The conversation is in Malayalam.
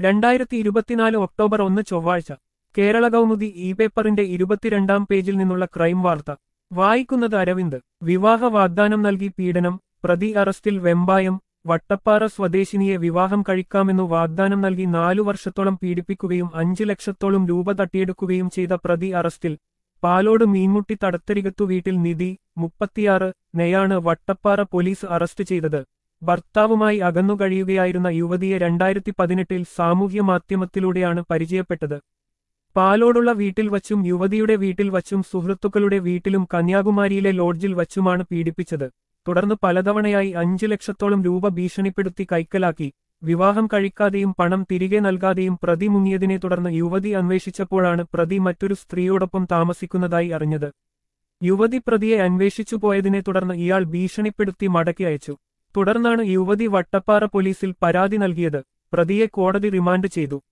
രണ്ടായിരത്തി ഇരുപത്തിനാല് ഒക്ടോബർ ഒന്ന് ചൊവ്വാഴ്ച കേരള കൗമുദി ഇ പേപ്പറിന്റെ ഇരുപത്തിരണ്ടാം പേജിൽ നിന്നുള്ള ക്രൈം വാർത്ത വായിക്കുന്നത് അരവിന്ദ് വിവാഹ വാഗ്ദാനം നൽകി പീഡനം പ്രതി അറസ്റ്റിൽ വെമ്പായം വട്ടപ്പാറ സ്വദേശിനിയെ വിവാഹം കഴിക്കാമെന്നു വാഗ്ദാനം നൽകി നാലു വർഷത്തോളം പീഡിപ്പിക്കുകയും അഞ്ചു ലക്ഷത്തോളം രൂപ തട്ടിയെടുക്കുകയും ചെയ്ത പ്രതി അറസ്റ്റിൽ പാലോട് മീൻമുട്ടി തടത്തരികത്തു വീട്ടിൽ നിധി മുപ്പത്തിയാറ് നെയാണ് വട്ടപ്പാറ പോലീസ് അറസ്റ്റ് ചെയ്തത് ഭർത്താവുമായി അകന്നു കഴിയുകയായിരുന്ന യുവതിയെ രണ്ടായിരത്തി പതിനെട്ടിൽ സാമൂഹ്യ മാധ്യമത്തിലൂടെയാണ് പരിചയപ്പെട്ടത് പാലോടുള്ള വീട്ടിൽ വച്ചും യുവതിയുടെ വീട്ടിൽ വച്ചും സുഹൃത്തുക്കളുടെ വീട്ടിലും കന്യാകുമാരിയിലെ ലോഡ്ജിൽ വച്ചുമാണ് പീഡിപ്പിച്ചത് തുടർന്ന് പലതവണയായി അഞ്ചു ലക്ഷത്തോളം രൂപ ഭീഷണിപ്പെടുത്തി കൈക്കലാക്കി വിവാഹം കഴിക്കാതെയും പണം തിരികെ നൽകാതെയും പ്രതി മുങ്ങിയതിനെ തുടർന്ന് യുവതി അന്വേഷിച്ചപ്പോഴാണ് പ്രതി മറ്റൊരു സ്ത്രീയോടൊപ്പം താമസിക്കുന്നതായി അറിഞ്ഞത് യുവതി പ്രതിയെ അന്വേഷിച്ചു പോയതിനെ തുടർന്ന് ഇയാൾ ഭീഷണിപ്പെടുത്തി മടക്കി അയച്ചു തുടർന്നാണ് യുവതി വട്ടപ്പാറ പോലീസിൽ പരാതി നൽകിയത് പ്രതിയെ കോടതി റിമാൻഡ് ചെയ്തു